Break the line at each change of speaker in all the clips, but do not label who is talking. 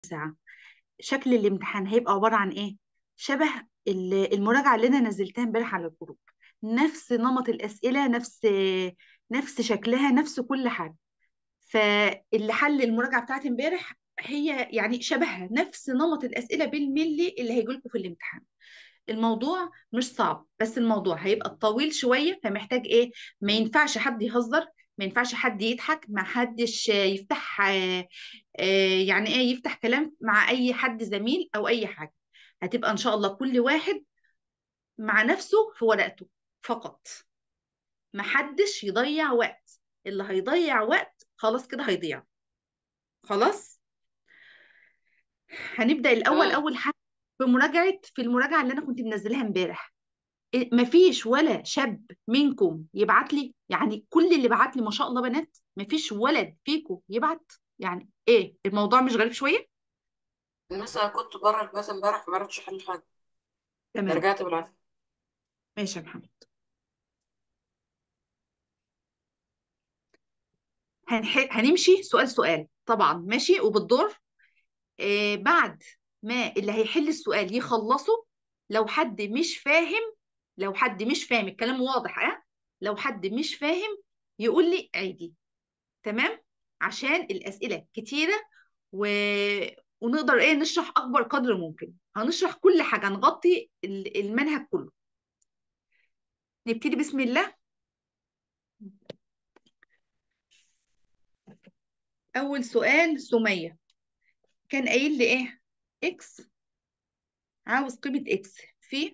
ساعة شكل الامتحان هيبقى عبارة عن ايه شبه ال- المراجعة اللي انا نزلتها امبارح على الجروب نفس نمط الأسئلة نفس نفس شكلها نفس كل حاجة فاللي حل المراجعة بتاعت امبارح هي يعني شبهها نفس نمط الأسئلة بالملي اللي هيجي لكم في الامتحان الموضوع مش صعب بس الموضوع هيبقى طويل شوية فمحتاج ايه ما ينفعش حد يهزر ما ينفعش حد يضحك ما حدش يفتح آه، آه، يعني ايه يفتح كلام مع اي حد زميل او اي حاجة هتبقى ان شاء الله كل واحد مع نفسه في ورقته فقط ما حدش يضيع وقت اللي هيضيع وقت خلاص كده هيضيع خلاص هنبدأ الأول
تمام
أول حاجة بمراجعة في المراجعة اللي أنا كنت منزلها امبارح إيه، مفيش ولا شاب منكم يبعت لي يعني كل اللي بعت لي ما شاء الله بنات مفيش ولد فيكم يبعت يعني ايه الموضوع مش غريب شوية
مثلا كنت بره البيت امبارح ما عرفتش احل حاجه
تمام
رجعت بالعافيه
ماشي يا محمد هنح... هنمشي سؤال سؤال طبعا ماشي وبالدور آه بعد ما اللي هيحل السؤال يخلصه لو حد مش فاهم لو حد مش فاهم الكلام واضح اه لو حد مش فاهم يقول لي عادي تمام عشان الأسئلة كتيرة و... ونقدر ايه نشرح أكبر قدر ممكن هنشرح كل حاجة نغطي ال- المنهج كله نبتدي بسم الله أول سؤال سمية كان قايل لي ايه اكس عاوز قيمة اكس في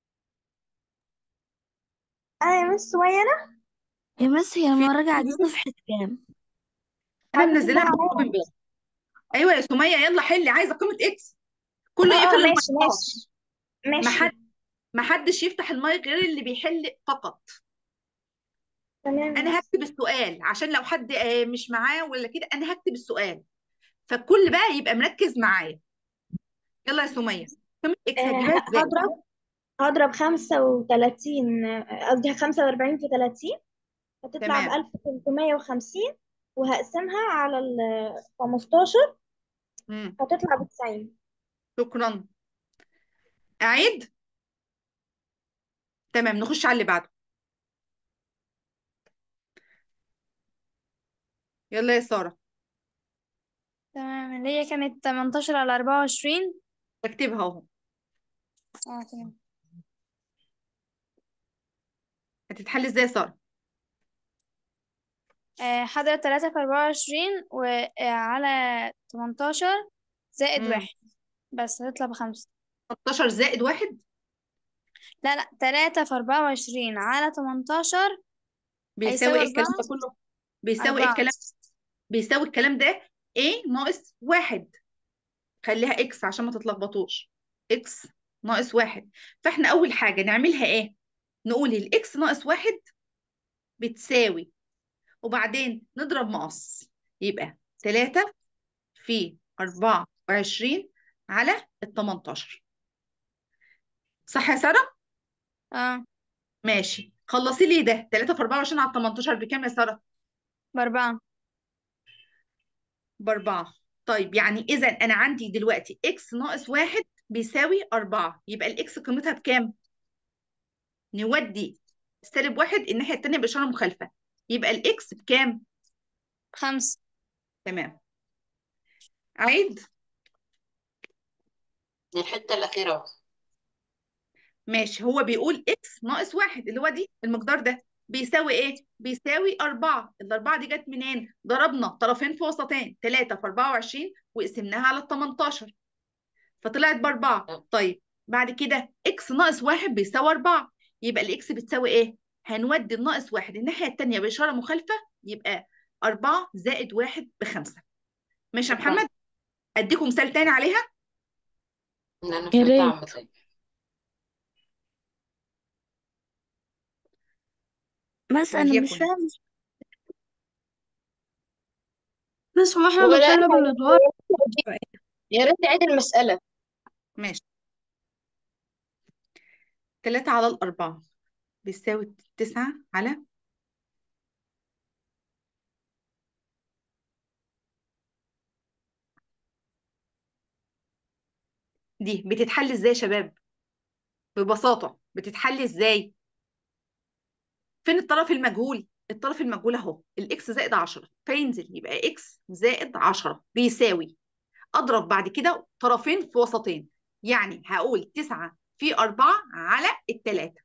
أنا مش صغيرة
يا مس هي
في
المراجعة دي صفحة كام؟
أنا
هتطلع
منزلاها على
عليا
الجروب امبارح أيوة يا سمية يلا حلي عايزة قيمة اكس كله
اه
يقفل
اه
المايك
ماشي ماشي
ما حد
ماشي
ما حدش يفتح المايك غير اللي بيحل فقط
تمام
انا هكتب السؤال عشان لو حد آه، مش معاه ولا كده انا هكتب السؤال فالكل بقى يبقى مركز معايا يلا يا سمية قيمة اكس
آه،
هجيبها ازاي
هضرب هضرب خمسة وتلاتين آه، قصدي خمسة وأربعين في تلاتين هتطلع
تمام
بألف تلتمية وخمسين وهقسمها على ال خمستاشر
مم.
هتطلع بتسعين
شكرا اعيد تمام نخش على اللي بعده يلا يا سارة
تمام اللي هي كانت 18 على 24
بكتبها اهو
اه تمام
هتتحل ازاي يا سارة
آه، هضرب 3 في 24 وعلى 18 زائد
مم.
واحد بس هتطلع بخمسة
13 زائد واحد
لا لا 3 في 24 على 18
بيساوي
هيساوي
ايه الكلام
أربعة
ده كله بيساوي ايه
أربعة
الكلام بيساوي الكلام ده ايه ناقص واحد خليها اكس عشان ما تتلخبطوش اكس ناقص واحد فاحنا اول حاجة نعملها ايه نقول الاكس ناقص واحد بتساوي وبعدين نضرب مقص يبقى 3 في 24 على ال 18 صح يا سارة؟
اه
ماشي خلصي لي ده 3 في 24 على 18 بكام يا سارة؟
بأربعة
بأربعة طيب يعني إذا أنا عندي دلوقتي إكس ناقص واحد بيساوي أربعة يبقى الإكس قيمتها بكام؟ نودي سالب واحد الناحية التانية بإشارة مخالفة يبقى الإكس بكام؟
خمسة
تمام عيد
الحته الاخيره بس
ماشي هو بيقول اكس ناقص واحد اللي هو دي المقدار ده بيساوي ايه؟ بيساوي أربعة الأربعة دي جت منين؟ ضربنا طرفين في وسطين 3 في 24 وقسمناها على ال 18 فطلعت بأربعة طيب بعد كده اكس ناقص واحد بيساوي أربعة يبقى الإكس بتساوي ايه؟ هنودي الناقص واحد الناحية التانية بإشارة مخالفة يبقى أربعة زائد واحد بخمسة ماشي يا
شكرا
محمد؟ أديكم مثال تاني عليها؟
لان
يا
فهمتها
ريت
عامه
بس أنا مش
وليكن
فاهم
بس هو احنا
ولا
دخلنا بالادوار
يا ريت تعيد المسألة
ماشي تلاتة على الأربعة بيساوي تسعة على دي بتتحل ازاي يا شباب ببساطة بتتحل ازاي فين الطرف المجهول الطرف المجهول اهو الاكس زائد 10 فينزل يبقى اكس زائد 10 بيساوي اضرب بعد كده طرفين في وسطين يعني هقول 9 في 4 على التلاتة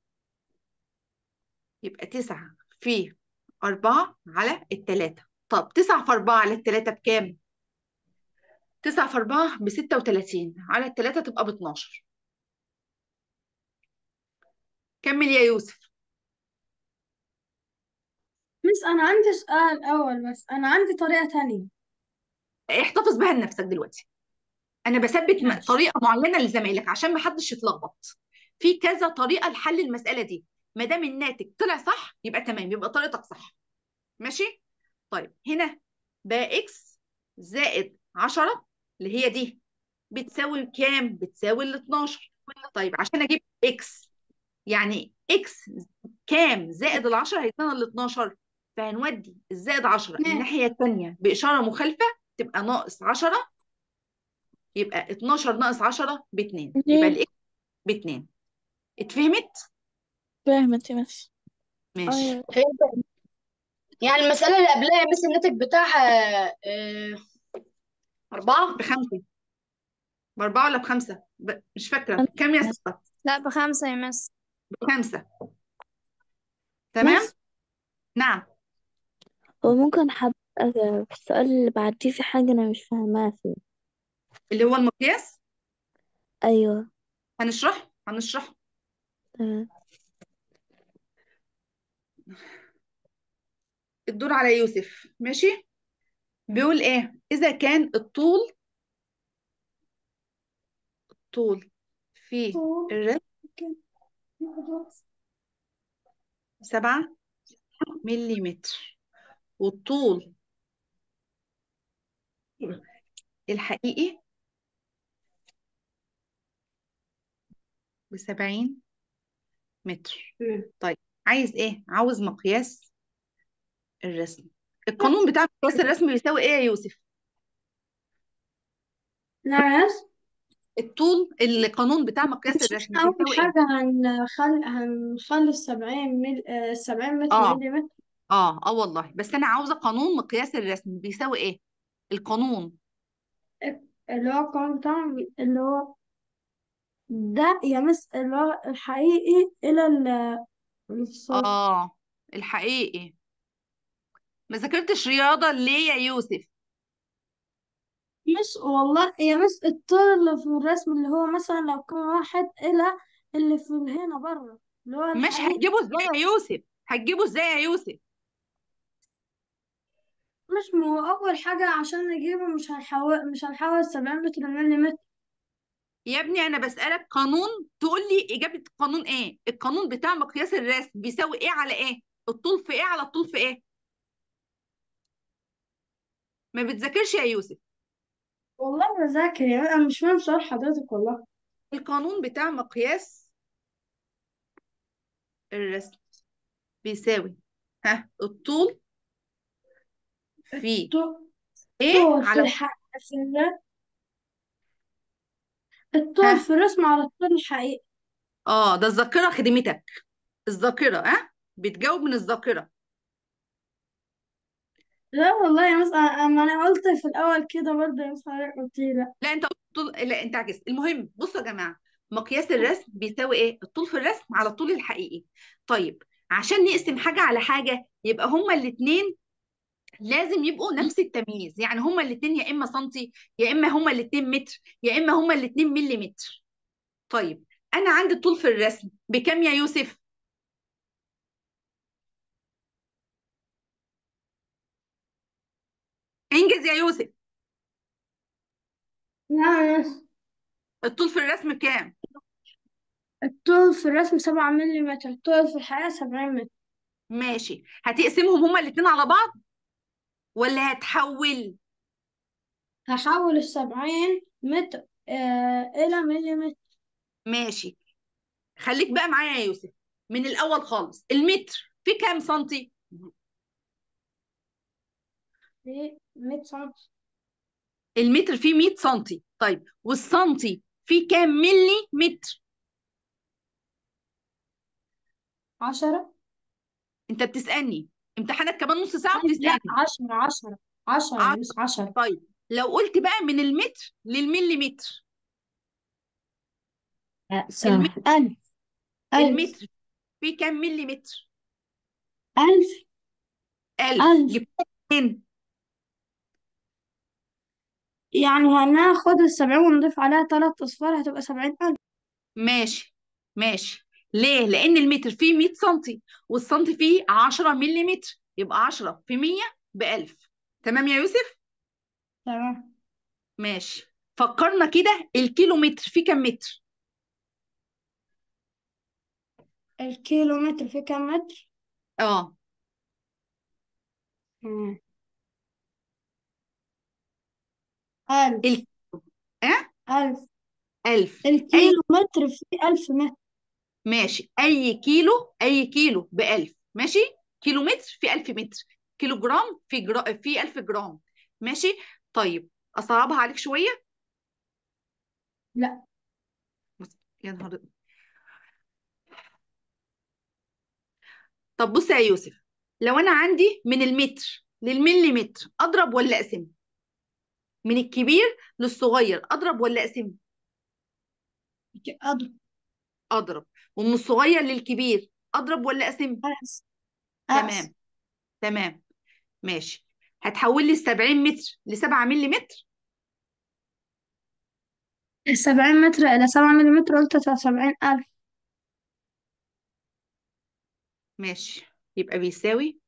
يبقى 9 في 4 على التلاتة طب 9 في 4 على التلاتة بكام 9 في 4 ب 36 على التلاتة تبقى ب 12 كمل يا يوسف
مس أنا عندي سؤال أول بس أنا عندي طريقة تانية
احتفظ بها لنفسك دلوقتي انا بثبت م-
ماشي
طريقه معينه لزمايلك عشان ما حدش يتلخبط في كذا طريقه لحل المساله دي ما دام الناتج طلع صح يبقى تمام يبقى طريقتك صح ماشي طيب هنا بقى اكس زائد 10 اللي هي دي بتساوي كام بتساوي ال 12 طيب عشان اجيب اكس يعني اكس كام زائد ال 10 هيدينا ال 12 فهنودي الزائد 10
ماشي
الناحيه الثانيه باشاره مخالفه تبقى ناقص 10 يبقى 12 ناقص 10 ب 2 يبقى
ليه
الاكس ب 2 اتفهمت
فاهمة يا مس
ماشي
ايوه
فهمت يعني المسألة اللي قبلها بس الناتج بتاعها آه، أربعة
بخمسه باربعه ولا بخمسه ب... مش فاكره
خمسة
كام يا
مس
ستة
لا بخمسة يا مس
بخمسه تمام
مس
نعم
هو ممكن حد في السؤال اللي بعديه في حاجة أنا مش فاهماها فيه
اللي هو المقياس
أيوه
هنشرح هنشرح
تمام
الدور على يوسف ماشي بيقول ايه اذا كان الطول طول في الرسم سبعة مليمتر والطول الحقيقي بسبعين متر
مم.
طيب عايز ايه عاوز مقياس الرسم القانون بتاع مقياس الرسم بيساوي ايه يا يوسف
نعم يس
الطول القانون بتاع مقياس
مش
الرسم
احنا أول
بيساوي ايه
حاجة هنخلي هنخلي السبعين مل آه، السبعين متر
اه
ملي متر
اه اه والله بس انا عاوزه قانون مقياس الرسم بيساوي ايه القانون
اللي هو القانون بتاعهم اللي هو ده يا مس اللي هو الحقيقي إلى ال- الصوت
اه الحقيقي ما ذاكرتش رياضه ليه يا يوسف
مش والله يا مس الطول اللي في الرسم اللي هو مثلا لو كان واحد إلى اللي في هنا بره اللي هو
مش
الحقيقي
هتجيبه ازاي يا يوسف هتجيبه ازاي يا يوسف
مش ما هو أول حاجة عشان نجيبه مش هنحول مش هنحول سبعين متر ملي متر
يا ابني انا بسالك قانون تقول لي اجابه القانون ايه القانون بتاع مقياس الرسم بيساوي ايه على ايه الطول في ايه على الطول في ايه ما بتذاكرش يا يوسف
والله بذاكر يا أنا مش فاهم سؤال حضرتك والله
القانون بتاع مقياس الرسم بيساوي ها الطول في
الطول
ايه
الطول في
على
الحق في الر- الطول
ها
في الرسم على الطول الحقيقي
اه ده الذاكره خدمتك الذاكره ها بتجاوب من الذاكره
لا والله يا مس أما أنا قلت في الأول كده برضه يا مس حضرتك قلت لي لا
لا انت قلت طول لا انت عكست المهم بصوا يا جماعه مقياس الرسم بيساوي ايه الطول في الرسم على الطول الحقيقي طيب عشان نقسم حاجه على حاجه يبقى هما الاثنين لازم يبقوا نفس التمييز يعني هما الاثنين يا اما سنتي يا اما هما الاثنين متر يا اما هما الاثنين مليمتر طيب انا عندي الطول في الرسم بكام يا يوسف انجز يا يوسف
نعم يا مس
الطول في الرسم بكام
الطول في الرسم سبعة ملي متر الطول في الحقيقة سبعين متر
ماشي هتقسمهم هما الاثنين على بعض ولا هتحول
هحول السبعين متر آه إلى ملي متر
ماشي خليك بقى معايا يا يوسف من الاول خالص المتر في كام سنتي
في مية سنتي
المتر فيه 100 سنتي طيب والسنتي في كام ملي متر
عشرة
انت بتسالني امتحانك كمان نص ساعه
طيب لا
وبتسالني
عشرة عشرة عشرة يا
عشرة
مس عشرة
طيب لو قلت بقى من المتر للمليمتر المتر
ألف ألف
المتر في كام مليمتر
ألف
ألف
ألف
جبتها منين
يعني هناخد السبعين ونضيف عليها تلات أصفار هتبقى سبعين ألف
ماشي ماشي ليه لان المتر فيه 100 سنتي والسنتي فيه 10 مليمتر يبقى 10 في 100 ب 1000 تمام يا يوسف
تمام
ماشي فكرنا كده الكيلو متر فيه كام متر
الكيلو متر في كام متر؟
اه
مم. ألف
ال... اه
ألف
1000 اي
الكيلو متر فيه ألف متر
ماشي اي كيلو اي كيلو ب 1000 ماشي كيلو متر في 1000 متر كيلو جرام في جرا... في 1000 جرام ماشي طيب اصعبها عليك شويه
لا
بص يا نهار طب بص يا يوسف لو انا عندي من المتر للمليمتر اضرب ولا اقسم من الكبير للصغير اضرب ولا اقسم
أضرب
اضرب ومن الصغير للكبير اضرب ولا اقسم
أقسم أقسم
تمام تمام ماشي هتحول لي ال 70 متر ل 7 مليمتر
السبعين متر إلى سبعة مليمتر قلت سبعين ألف
ماشي يبقى بيساوي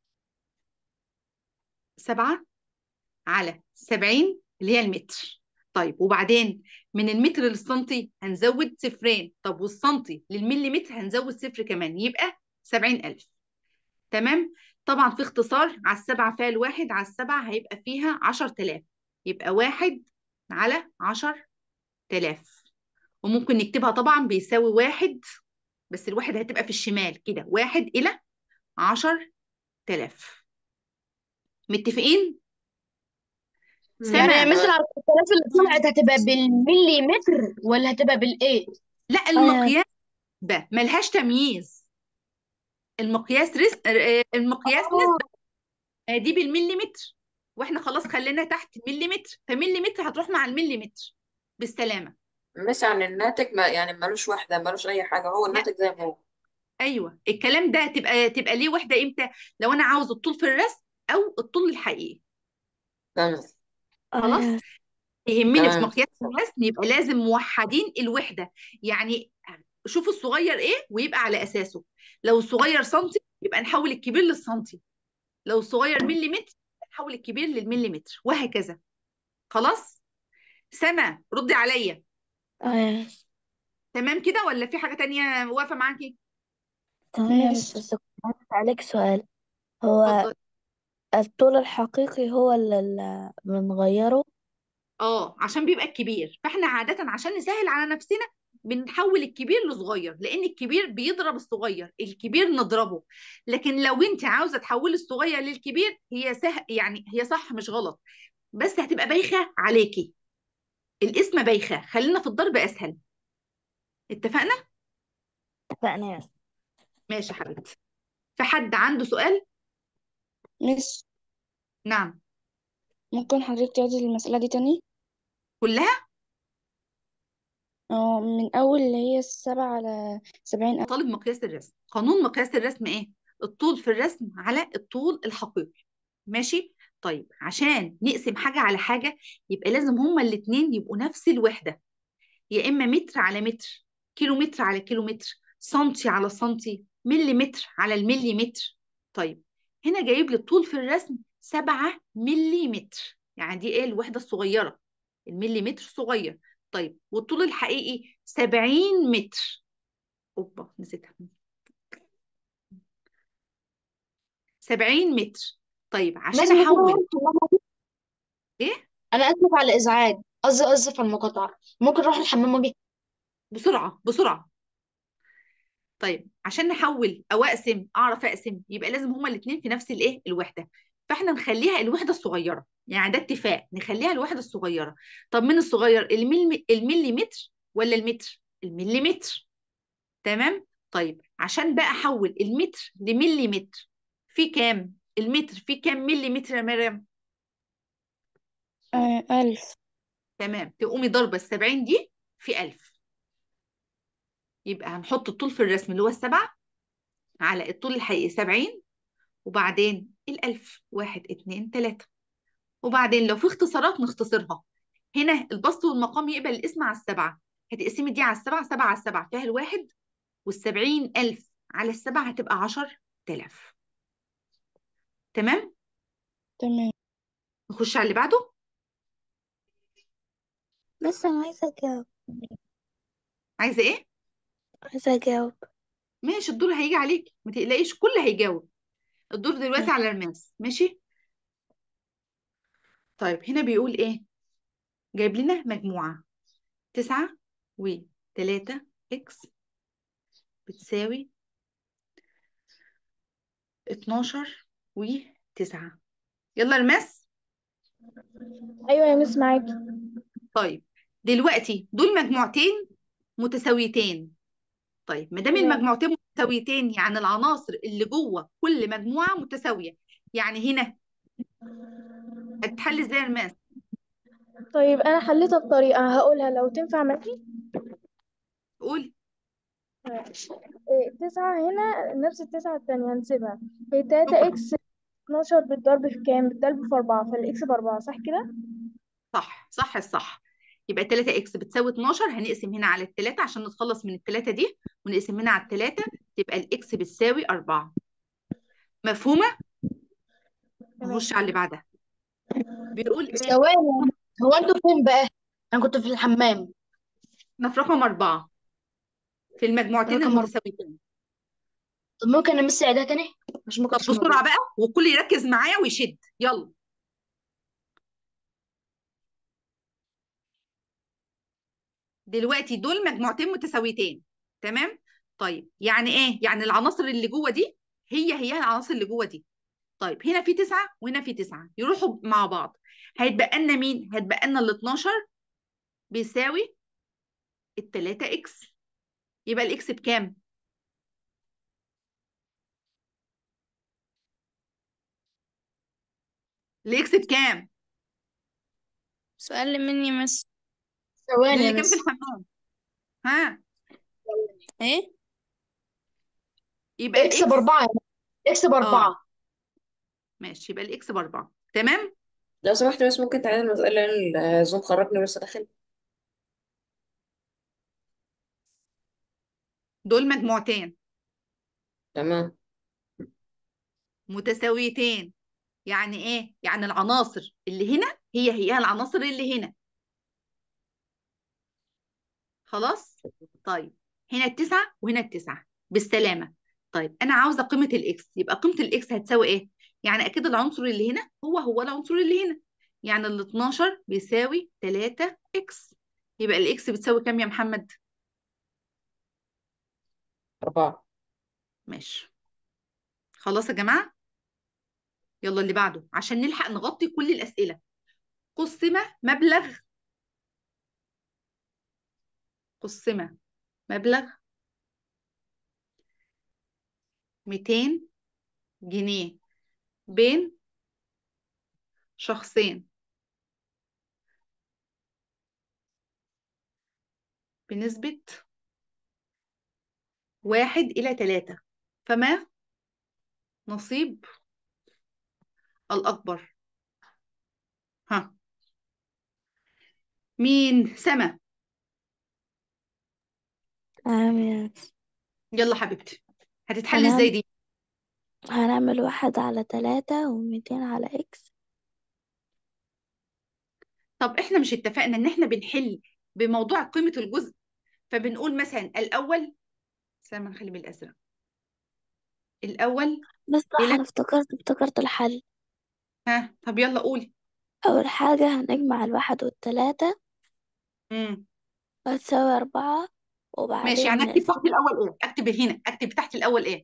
7 على 70 اللي هي المتر طيب وبعدين من المتر للسنتي هنزود صفرين طب والسنتي للمليمتر هنزود صفر كمان يبقى 70000 تمام طبعا في اختصار على السبعة فيها الواحد على السبعة هيبقى فيها 10000 يبقى واحد على 10000 وممكن نكتبها طبعا بيساوي واحد بس الواحد هتبقى في الشمال كده واحد إلى 10000 متفقين؟
يعني
سما
مثلا الآلاف اللي طلعت هتبقى بالمليمتر ولا هتبقى بالإيه؟
لا
اه
المقياس ده ملهاش تمييز المقياس رس... آه، المقياس
اه
نسبة آه، دي بالمليمتر واحنا خلاص خلينا تحت مليمتر فمليمتر هتروح مع المليمتر بالسلامة
مش عن الناتج ما يعني ملوش وحدة ملوش أي حاجة هو
لا
الناتج زي ما هو
ايوه الكلام ده تبقى تبقى ليه وحدة امتى لو انا عاوز الطول في الرسم او الطول الحقيقي
تمام
خلاص
اه
يهمني في
تمام
مقياس الرسم يبقى لازم موحدين الوحدة يعني شوفوا الصغير ايه ويبقى على اساسه لو الصغير سنتي يبقى نحول الكبير للسنتي لو الصغير مليمتر نحول الكبير للمليمتر وهكذا خلاص سما ردي عليا
اه
تمام كده ولا في حاجة تانية واقفة معاكي
تمام يا
ماشي
مس بس كنت عايزة عليك سؤال هو
اتفضل
الطول الحقيقي هو اللي اللي بنغيره
اه عشان بيبقى الكبير فاحنا عادة عشان نسهل على نفسنا بنحول الكبير لصغير لان الكبير بيضرب الصغير الكبير نضربه لكن لو انت عاوزة تحولي الصغير للكبير هي سه... يعني هي صح مش غلط بس هتبقى بايخة عليكي الاسم بايخة خلينا في الضرب اسهل اتفقنا
اتفقنا يا مس.
ماشي يا حبيبتي في حد عنده سؤال
مس
نعم
ممكن حضرتك تعيدي المسألة دي تاني
كلها
اه من أول اللي هي السبعة على سبعين ألف
طالب مقياس الرسم قانون مقياس الرسم ايه الطول في الرسم على الطول الحقيقي ماشي طيب عشان نقسم حاجة على حاجة يبقى لازم هما الاتنين يبقوا نفس الوحدة يا إما متر على متر كيلو متر على كيلو متر سنتي على سنتي ملي متر على الملي متر طيب هنا جايب لي الطول في الرسم سبعة ملي متر يعني دي ايه الوحدة الصغيرة الملي متر صغير طيب والطول الحقيقي سبعين متر اوبا نسيتها 70 متر طيب عشان
لازم يكون
احول
هو
ايه
أنا آسف على الإزعاج قصدي آسف على المقاطعة ممكن أروح الحمام وأجي
بسرعة بسرعة طيب عشان نحول او اقسم اعرف اقسم يبقى لازم هما الاثنين في نفس الايه الوحدة فاحنا نخليها الوحدة الصغيرة يعني ده اتفاق نخليها الوحدة الصغيرة طب من الصغير الملي الملي متر ولا المتر المليمتر تمام طيب عشان بقى احول المتر لمليمتر في كام المتر في كام مليمتر يا مريم
آه ألف
تمام تقومي ضاربه السبعين دي في ألف يبقى هنحط الطول في الرسم اللي هو السبعة على الطول الحقيقي سبعين وبعدين الألف واحد اتنين تلاتة وبعدين لو في اختصارات نختصرها هنا البسط والمقام يقبل الاسم على السبعة هتقسمي دي على السبعة سبعة على السبعة فيها الواحد والسبعين ألف على السبعة هتبقى عشر تلاف تمام
تمام
نخش على اللي بعده
بس أنا عايزة أجاوب
عايزة ايه
عايزة أجاوب
ماشي الدور هيجي عليك ما تقلقيش كل هيجاوب الدور دلوقتي
ماشي.
على الماس ماشي طيب هنا بيقول ايه جايب لنا مجموعة تسعة وتلاتة اكس بتساوي اتناشر وتسعة يلا الماس
ايوه يا مس معاكي
طيب دلوقتي دول مجموعتين متساويتين طيب ما دام
تمام.
المجموعتين متساويتين يعني العناصر اللي جوه كل مجموعة متساوية يعني هنا هتحل ازاي يا الماس
طيب انا حليتها بطريقه هقولها لو تنفع معاكي
قولي
إيه، تسعة هنا نفس التسعة التانية هنسيبها هي تلاتة اكس اتناشر بالضرب في كام؟ بالضرب في أربعة فالإكس بأربعة صح كده؟
صح صح الصح يبقى 3 اكس بتساوي 12 هنقسم هنا على الثلاثة عشان نتخلص من الثلاثة دي ونقسم هنا على الثلاثة تبقى الاكس بتساوي 4 مفهومة؟ نخش على اللي بعدها بيقول ايه؟
ثواني هو انتوا فين بقى؟ انا كنت في الحمام
احنا في رقم أربعة في المجموعتين
رقم أربعة.
المتساويتين
طب ممكن امس اعيدها تاني؟ عشان ما
طب
كنتش
بسرعة
موجودة
بقى والكل يركز معايا ويشد يلا دلوقتي دول مجموعتين متساويتين تمام طيب يعني ايه يعني العناصر اللي جوه دي هي هي العناصر اللي جوه دي طيب هنا في تسعة وهنا في تسعة يروحوا مع بعض هيتبقى لنا مين هيتبقى لنا ال 12 بيساوي ال 3 اكس يبقى الاكس بكام الاكس بكام
سؤال مني مس
ثواني
اللي
يا
كان في
مس
الحمام ها
ايه
يبقى
اكس
الاكس
بأربعة اكس بأربعة
ماشي يبقى الاكس باربعة تمام
لو سمحت بس ممكن تعالى المسألة الزوم خرجني بس داخل
دول مجموعتين
تمام
متساويتين يعني ايه يعني العناصر اللي هنا هي هي العناصر اللي هنا خلاص طيب هنا التسعة وهنا التسعة بالسلامة طيب أنا عاوزة قيمة الإكس يبقى قيمة الإكس هتساوي إيه؟ يعني أكيد العنصر اللي هنا هو هو العنصر اللي هنا يعني ال 12 بيساوي 3 إكس يبقى الإكس بتساوي كام يا محمد؟
أربعة
ماشي خلاص يا جماعة يلا اللي بعده عشان نلحق نغطي كل الأسئلة قسمة مبلغ قسمة مبلغ 200 جنيه بين شخصين بنسبة واحد إلى ثلاثة فما نصيب الأكبر ها مين سما
آمين
يلا حبيبتي هتتحل
هنعمل
ازاي دي
هنعمل واحد على تلاتة وميتين على إكس
طب احنا مش اتفقنا ان احنا بنحل بموضوع قيمة الجزء فبنقول مثلا الأول سما نخلي بالأزرق الأول
بس صح
إلى
أنا افتكرت افتكرت الحل
ها طب يلا قولي
أول حاجة هنجمع الواحد والتلاتة
امم
وتساوي أربعة
ماشي يعني
وبعدين
اكتب تحت الأول ايه اكتب هنا اكتب تحت الأول ايه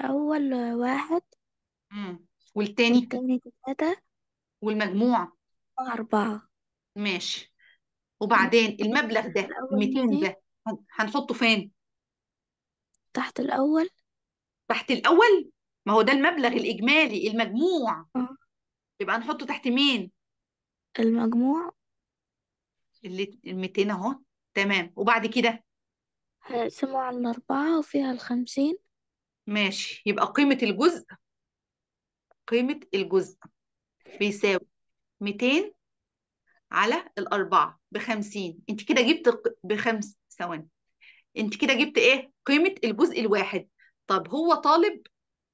الأول واحد
امم والتاني
والتاني تلاتة
والمجموع
أربعة
ماشي وبعدين المبلغ ده
الأول
200
200
ده هن- هنحطه فين
تحت الأول
تحت الأول ما هو ده المبلغ الإجمالي المجموع
اه
يبقى هنحطه تحت مين
المجموع
اللي ال 200 أهو تمام وبعد كده
هنقسمه على الأربعة وفيها الخمسين
ماشي يبقى قيمة الجزء قيمة الجزء بيساوي 200 على الأربعة بخمسين انت كده جبت ق- بخمس ثواني انت كده جبت ايه قيمة الجزء الواحد طب هو طالب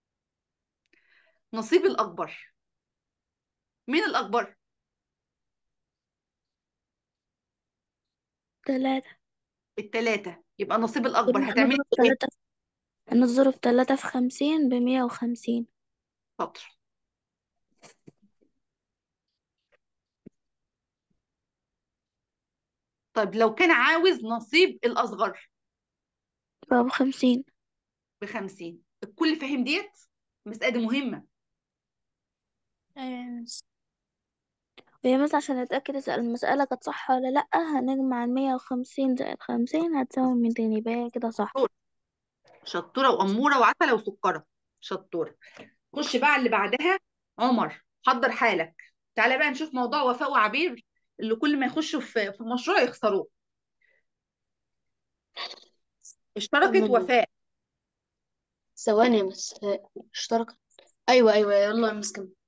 نصيب الأكبر مين الأكبر
تلاتة
التلاتة يبقى نصيب الأكبر
نروح
هتعملي
نضرب
ايه
تلاتة نضرب تلاتة في خمسين بمية وخمسين
شاطر طيب لو كان عاوز نصيب الأصغر
يبقى بخمسين
بخمسين الكل فاهم ديت المسألة دي مهمة
أيوة يا مس
وهي مثلا عشان نتأكد إذا المسألة كانت صح ولا لأ هنجمع المية وخمسين زائد خمسين هتساوي ميتين يبقى هي كده صح
شطورة شطورة وأمورة وعسلة وسكرة شطورة خش بقى اللي بعدها عمر حضر حالك تعالى بقى نشوف موضوع وفاء وعبير اللي كل ما يخشوا في في مشروع يخسروه اشتركت
كمل
وفاء
ثواني يا مس اشترك ايوه ايوه يلا يا مس كمل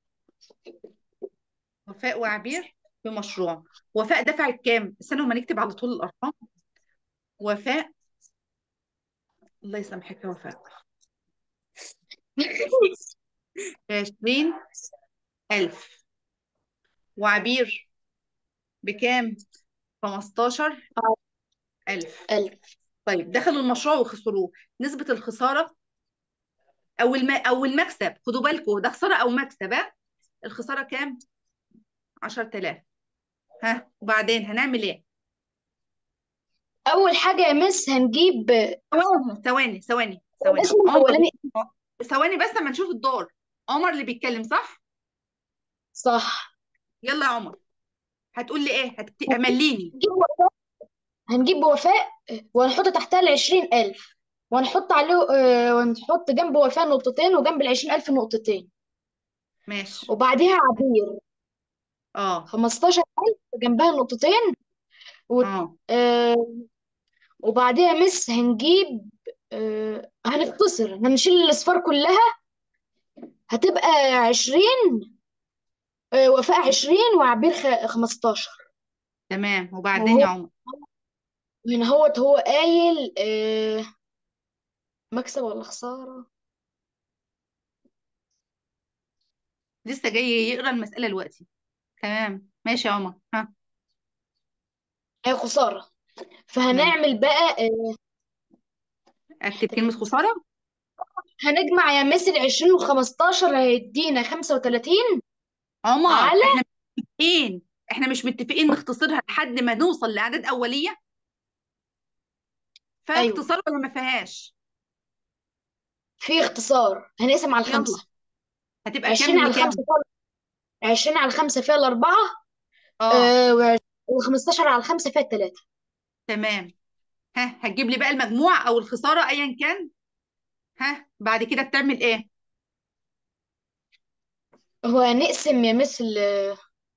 وفاء وعبير في مشروع وفاء دفعت كام استنوا ما نكتب على طول الأرقام وفاء الله يسامحك يا وفاء عشرين ألف وعبير بكام خمستاشر ألف
ألف
طيب دخلوا المشروع وخسروه نسبة الخسارة أو الم... أو المكسب خدوا بالكم ده خسارة أو مكسب ها الخسارة كام 10000 ها وبعدين هنعمل إيه
اول حاجه يا مس هنجيب
ثواني ثواني ثواني ثواني
الاسم
عمر
الاولاني
ثواني بس اما نشوف الدور عمر اللي بيتكلم صح
صح
يلا يا عمر هتقول لي ايه هتكت... مليني
هنجيب وفاء هنجيب وفاء وهنحط تحتها العشرين ألف وهنحط عليه آه، ونحط جنب وفاء نقطتين وجنب العشرين ألف نقطتين
ماشي
وبعديها عبير
اه
خمستاشر ألف جنبها نقطتين و...
اه
آه، وبعديها مس هنجيب آه، هنختصر هنشيل الأصفار كلها هتبقى عشرين آه، وفاء عشرين وعبير خ... خمستاشر
تمام وبعدين يا
وهو
عمر
هنا هو هو قايل آه، مكسب ولا خسارة
لسه جاي يقرا المسألة دلوقتي تمام ماشي يا عمر ها
هي خسارة
ماشي
فهنعمل بقى آه،
اكتب كلمة خسارة
هنجمع يا مس العشرين والخمستاشر هيدينا خمسة وتلاتين
عمر
على
احنا متفقين احنا مش متفقين نختصرها لحد ما نوصل لأعداد أولية فيها
أيوه
اختصار ولا ما فيهاش
في اختصار هنقسم على
يلا
الخمسة
هتبقى كام
عشرين على
لكام
الخمسة فيها عشرين على الخمسة فيها الأربعة
اه
آه، وع- وخمستاشر على الخمسة فيها التلاتة
تمام ها هتجيب لي بقى المجموع او الخسارة ايا كان ها بعد كده بتعمل ايه
هو هنقسم يا مس ال-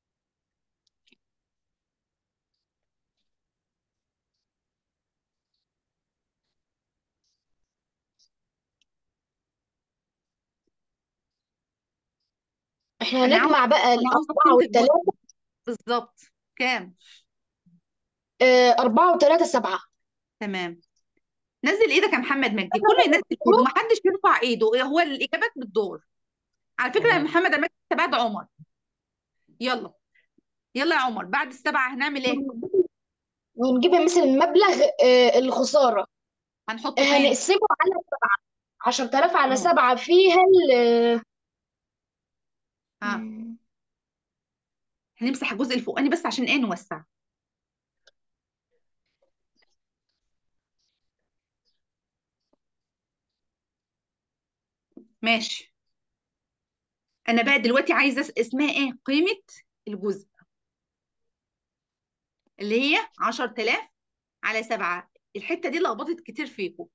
احنا
انا عاوز
هنجمع بقى
انا عاوز
الأربعة
قيمة الجزء
والتلاتة
بالظبط كام
آه، أربعة وتلاتة سبعة
تمام نزل ايدك يا محمد مجدي كله ينزل ايده محدش يرفع ايده هو الاجابات بالدور على فكره يا محمد انا مجدي بعد عمر يلا يلا يا عمر بعد السبعه هنعمل ايه
ونجيب مثل المبلغ آه، الخسارة
هنحطه فين
هنقسمه على سبعة عشرة آلاف على
اه
سبعة فيها ال
ها
مم.
هنمسح الجزء الفوقاني بس عشان ايه نوسع ماشي انا بقى دلوقتي عايزه أس- اسمها ايه قيمه الجزء اللي هي 10000 على 7 الحته دي لخبطت كتير فيكم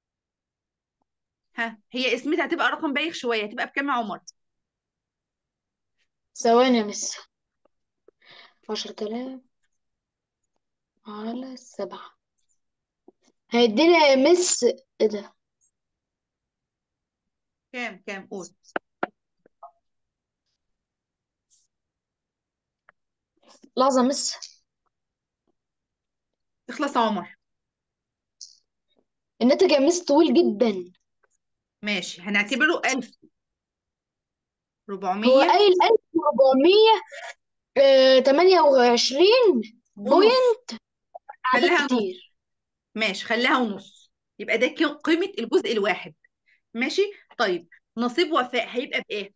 ها هي اسمتها هتبقى رقم بايخ شويه هتبقى بكام يا عمر
ثواني يا مس عشرة آلاف على سبعة هيدينا يا مس ايه ده
كام كام قول
لحظة يا مس
اخلص يا عمر
الناتج يا مس طويل جدا
ماشي هنعتبره 1000
هو
400
قايل ألف وربعمية تمانية وعشرين
ونص
بوينت
خليها
أعداد
نص
كتير
ماشي خليها ونص يبقى ده كي- قيمة الجزء الواحد ماشي طيب نصيب وفاء هيبقى بإيه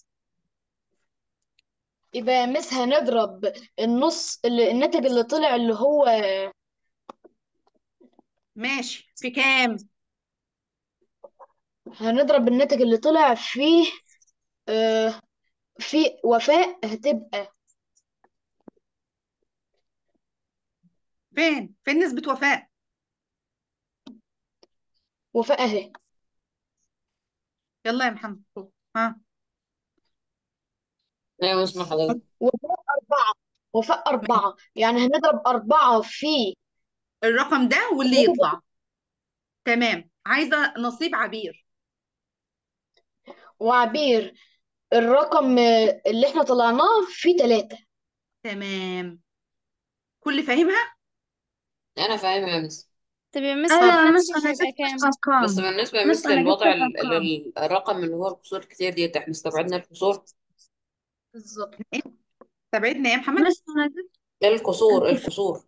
يبقى يا مس هنضرب النص اللي الناتج اللي طلع اللي هو
ماشي في كام
هنضرب الناتج اللي طلع فيه آه في وفاء هتبقى
فين فين نسبة وفاء
وفاء اهي
يلا يا محمد قول. ها
ايوه اسمع حضرتك
وفاء أربعة وفاء أربعة يعني هنضرب أربعة في
الرقم ده واللي يطلع تمام عايزة نصيب عبير
وعبير الرقم آه، اللي احنا طلعناه في تلاتة
تمام كل فاهمها
انا فاهمه يا مس
طب يا مس
ايوه يا
الناتج
مس انا
هيبقى
جبت
كام
الارقام
بس بالنسبه يا
مس
مس
انا جبت
للوضع ال-
الارقام
ال- الرقم اللي هو الكسور كتير ديت احنا استبعدنا الكسور
بالظبط
إيه؟ استبعدنا يا محمد
مس انا جبت
الكسور
الكسور
الكسور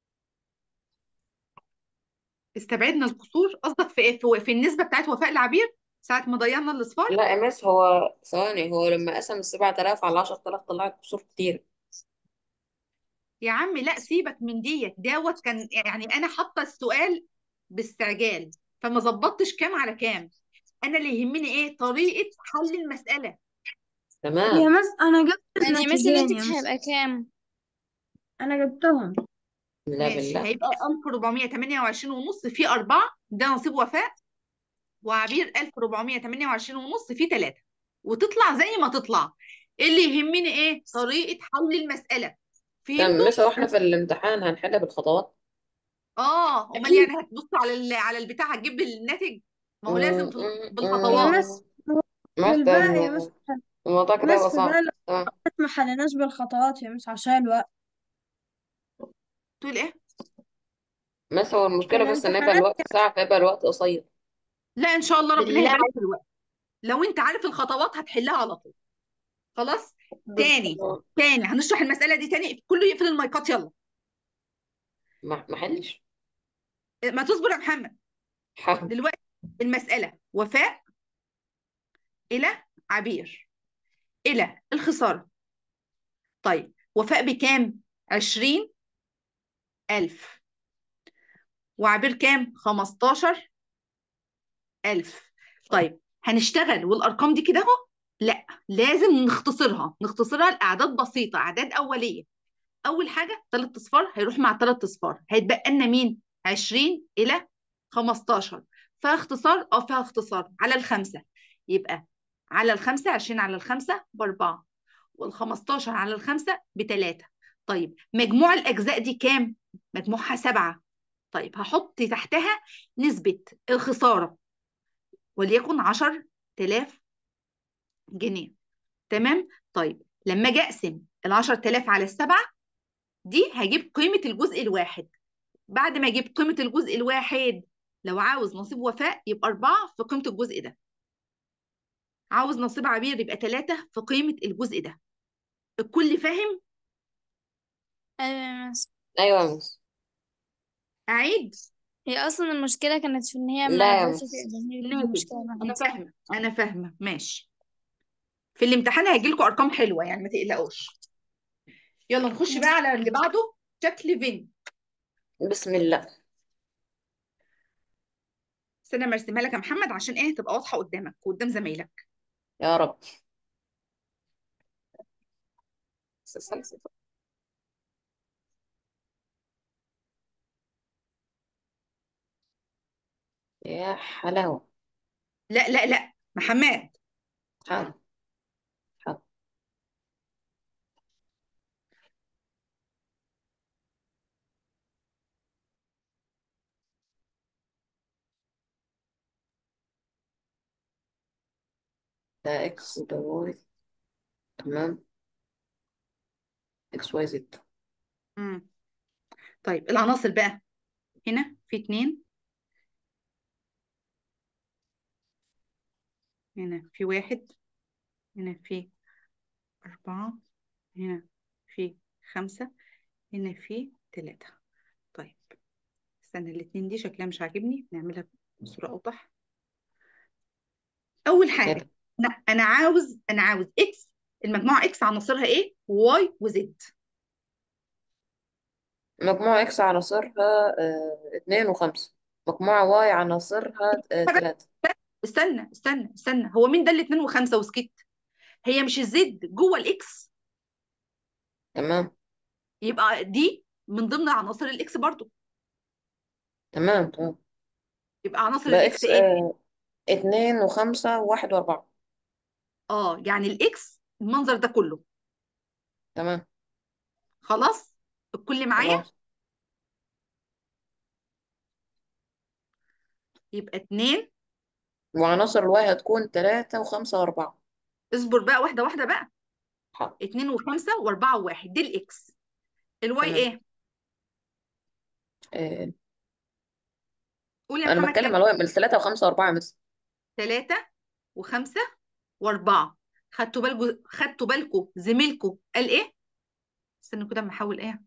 استبعدنا القصور قصدك في ايه في, في النسبة بتاعت وفاء العبير ساعة ما ضيعنا الاصفار
لا يا مس هو ثواني هو لما قسم السبعة آلاف على عشرة آلاف طلعت كسور كتير
يا عم لا سيبك من ديت دوت كان يعني انا حاطه السؤال باستعجال فما ظبطتش كام على كام انا اللي يهمني ايه طريقه حل المساله
يا
تمام
مس انا جبت
يعني يا مس
النتيجين
الناتج
يا مس
هيبقى كام
انا جبتهم
لا
ماشي
بالله
هيبقى 1428 ونص في أربعة ده نصيب وفاء وعبير 1428 ونص في ثلاثة وتطلع زي ما تطلع اللي يهمني ايه طريقه حل المساله
طب
فهمتوا
مس هو احنا في الامتحان هنحل بالخطوات
اه امال
أكيد
يعني هتبص على ال- على البتاع هتجيب الناتج ما هو
مم،
لازم في-
مم،
يا
بالخطوات
مس هو
مس
في
ده
الباقي يا مس
الموضوع كده
مس
هيبقى
في
صعب
باقي
تمام
ما حلناش بالخطوات يا مس عشان الوقت
تقول ايه
مس هو
في
المشكلة بس ان يبقى
الامتحانات
الوقت ساعة فيبقى الوقت قصير
لا ان شاء الله ربنا
بالله
هيبارك
عليك
في الوقت لو انت عارف الخطوات هتحلها على طول خلاص تاني
بالظبط
تاني هنشرح المساله دي تاني كله يقفل المايكات يلا
ما ما حلش
ما تصبر يا محمد
حاضر
دلوقتي المساله وفاء الى عبير الى الخساره طيب وفاء بكام 20000 وعبير كام 15000 طيب هنشتغل والارقام دي كده اهو لا لازم نختصرها نختصرها لاعداد بسيطه اعداد اوليه اول حاجه ثلاث اصفار هيروح مع ثلاث اصفار هيتبقى لنا مين 20 الى 15 فيها اختصار اه فيها اختصار على الخمسه يبقى على الخمسه 20 على الخمسه باربعه وال15 على الخمسه بثلاثه طيب مجموع الاجزاء دي كام مجموعها سبعه طيب هحط تحتها نسبه الخساره وليكن 10000 جنيه تمام طيب لما اجي اقسم ال 10000 على السبعه دي هجيب قيمه الجزء الواحد بعد ما اجيب قيمه الجزء الواحد لو عاوز نصيب وفاء يبقى أربعة في قيمة الجزء ده عاوز نصيب عبير يبقى ثلاثة في قيمة الجزء ده الكل فاهم
ايوه يا مس
ايوه يا مس
أعيد
هي اصلا المشكله كانت في ان هي
لا يا
ما جاتش
مس
تقدر هي دي
ناتج
المشكله
أنا
الوحيده
فاهمة أنا فاهمة ماشي في الامتحان هيجي لكم أرقام حلوة يعني ما تقلقوش يلا نخش بقى على اللي بعده شكل فين
بسم الله
استنى ما ارسمها لك يا محمد عشان ايه تبقى واضحة قدامك وقدام زمايلك
يا رب يا حلاوة
لا لا لا محمد
حاضر حاضر ده اكس ده واي تمام اكس واي زد
مم. طيب العناصر بقى هنا في اتنين هنا في واحد هنا في أربعة هنا في خمسة هنا في تلاتة طيب استنى الاتنين دي شكلها مش عاجبني نعملها بصورة أوضح أول حاجة
كده
أنا أنا عاوز أنا عاوز إكس المجموعة إكس عناصرها إيه؟ واي وزد
مجموعة اكس عناصرها آه، اتنين وخمسة مجموعة واي عناصرها آه، تلاتة
استنى استنى استنى هو مين ده الاتنين وخمسة وسكت؟ هي مش الزد جوه الإكس
تمام
يبقى دي من ضمن عناصر الإكس برضو
تمام تمام
يبقى عناصر
ده
الإكس
اكس
إيه؟
آه، اتنين وخمسة وواحد واربعة
اه يعني الإكس المنظر ده كله
تمام
خلاص الكل معايا
خلاص
يبقى اتنين
وعناصر الواي هتكون تلاتة وخمسة واربعة
اصبر بقى واحدة واحدة بقى
حاضر
اتنين وخمسة واربعة وواحد دي الإكس الواي
تمام
إيه؟
آه،
قول يا
انا
محمد
بتكلم
كام؟
على الواي من التلاتة وخمسة واربعة مثلا
تلاتة وخمسة واربعة خدتوا بالكم خدتوا بالكم زميلكم قال إيه؟ استنوا كده اما احاول إيه؟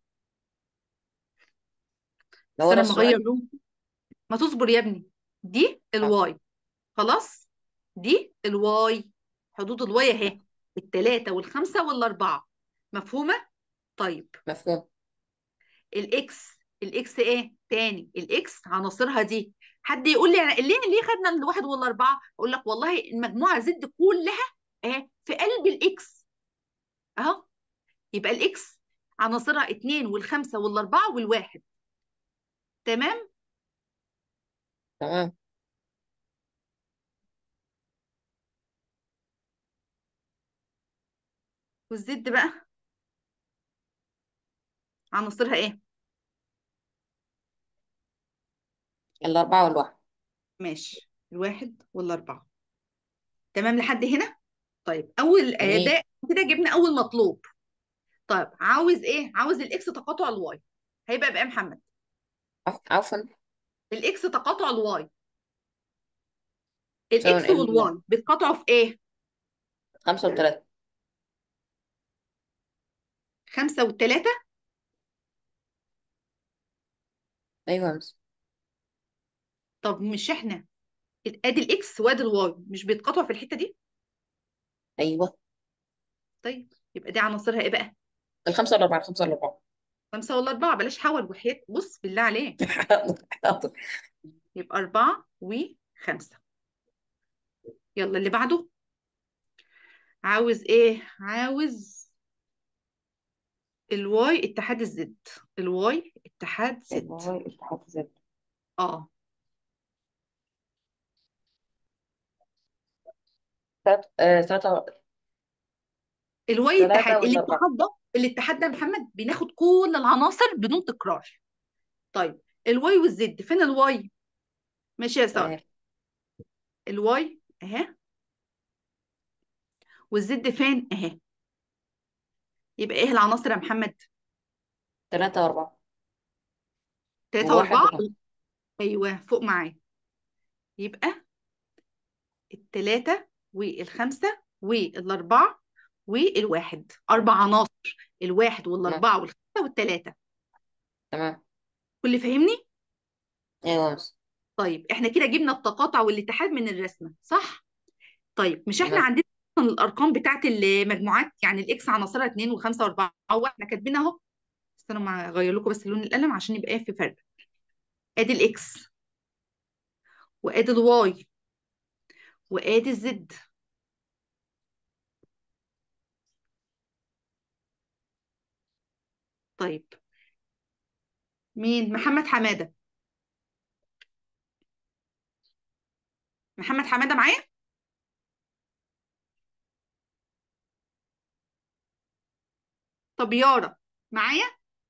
ده هو
استنى
ده
اما اغير
السؤال
لون ما تصبر يا ابني دي
حاضر
الواي خلاص دي الواي حدود الواي اهي التلاتة والخمسة والأربعة مفهومة؟ طيب
مفهوم
الإكس الإكس إيه؟ تاني الإكس عناصرها دي حد يقول لي أنا- ليه ليه خدنا الواحد والأربعة؟ أقول لك والله المجموعة زد كلها أهي في قلب الإكس أهو يبقى الإكس عناصرها اتنين والخمسة والأربعة والواحد تمام؟
تمام
والزد بقى عناصرها إيه؟
الأربعة والواحد
ماشي الواحد والأربعة تمام لحد هنا؟ طيب أول آه،
جميل
ده كده جبنا أول مطلوب طيب عاوز إيه؟ عاوز الإكس تقاطع الواي هيبقى بقى محمد
عف- عفوا
الإكس تقاطع الواي
سواء
الإكس
ال
والواي بيتقاطعوا في إيه؟
خمسة وتلاتة
خمسة والتلاتة
أيوة يا مس
طب مش إحنا ادي الاكس وادي الواي مش بيتقاطعوا في الحته دي
أيوة
طيب يبقى دي عناصرها ايه بقى
الخمسة والأربعة الخمسة والأربعة
خمسه ولا اربعه بلاش حول وحياه بص بالله عليك
حاضر حاضر
يبقى اربعه وخمسه يلا اللي بعده عاوز ايه عاوز الواي اتحاد الزد الواي اتحاد زد
الواي اتحاد زد
اه
تلاتة آه، تلاتة
الواي
تلاتة
اتحاد
والأربعة
الاتحاد ده الاتحاد ده يا محمد بناخد كل العناصر بدون تكرار طيب الواي والزد فين الواي ماشي يا ساره
تمام
الواي اهي والزد فين اهي يبقى ايه العناصر يا محمد
تلاتة وأربعة
تلاتة
وواحد
واربعة
وخمسة
ايوه فوق معايا يبقى التلاتة والخمسة والأربعة والواحد أربع عناصر الواحد
تمام
والأربعة والخمسة والتلاتة
تمام
كل فهمني؟
أيوة يا مس
طيب احنا كده جبنا التقاطع والاتحاد من الرسمة صح؟ طيب مش احنا
تمام
عندنا أصلاً الأرقام بتاعت المجموعات يعني الإكس عناصرها 2 و5 و4 واحنا كاتبينها أهو استنوا ما أغير لكم بس لون القلم عشان يبقى ايه في فرق ادي الإكس وادي الواي وادي الزد طيب مين؟ محمد حمادة محمد حماده معايا طب يارا معايا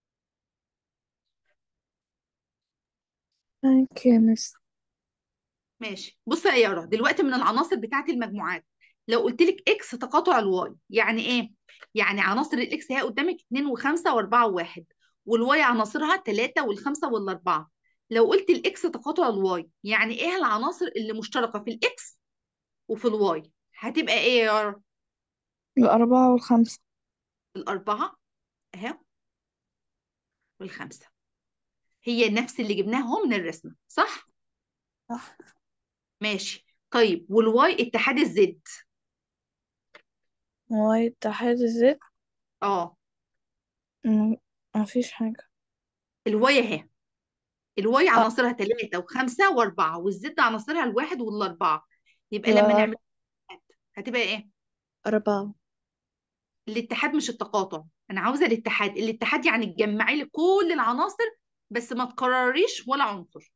ثانك يو مس
ماشي بص يا يارا دلوقتي من العناصر بتاعت المجموعات لو قلت لك اكس تقاطع الواي يعني ايه يعني عناصر الاكس هي قدامك 2 و5 و4 و1 والواي عناصرها 3 وال5 وال4 لو قلت الاكس تقاطع الواي يعني ايه العناصر اللي مشتركه في الاكس وفي الواي هتبقى ايه يا يارا
الأربعة والخمسة
الاربعه اهي والخمسه هي نفس اللي جبناهم من الرسمه صح
صح
ماشي طيب والواي اتحاد الزد
واي اتحاد الزد
اه
م- مفيش حاجة
الواي اهي الواي
اه
عناصرها ثلاثة وخمسة وأربعة والزد عناصرها الواحد والأربعة يبقى لما
يبقى
نعمل اتحاد هتبقى إيه؟
أربعة
الاتحاد مش التقاطع أنا عاوزة الاتحاد الاتحاد يعني تجمعي لي كل العناصر بس ما تكرريش ولا عنصر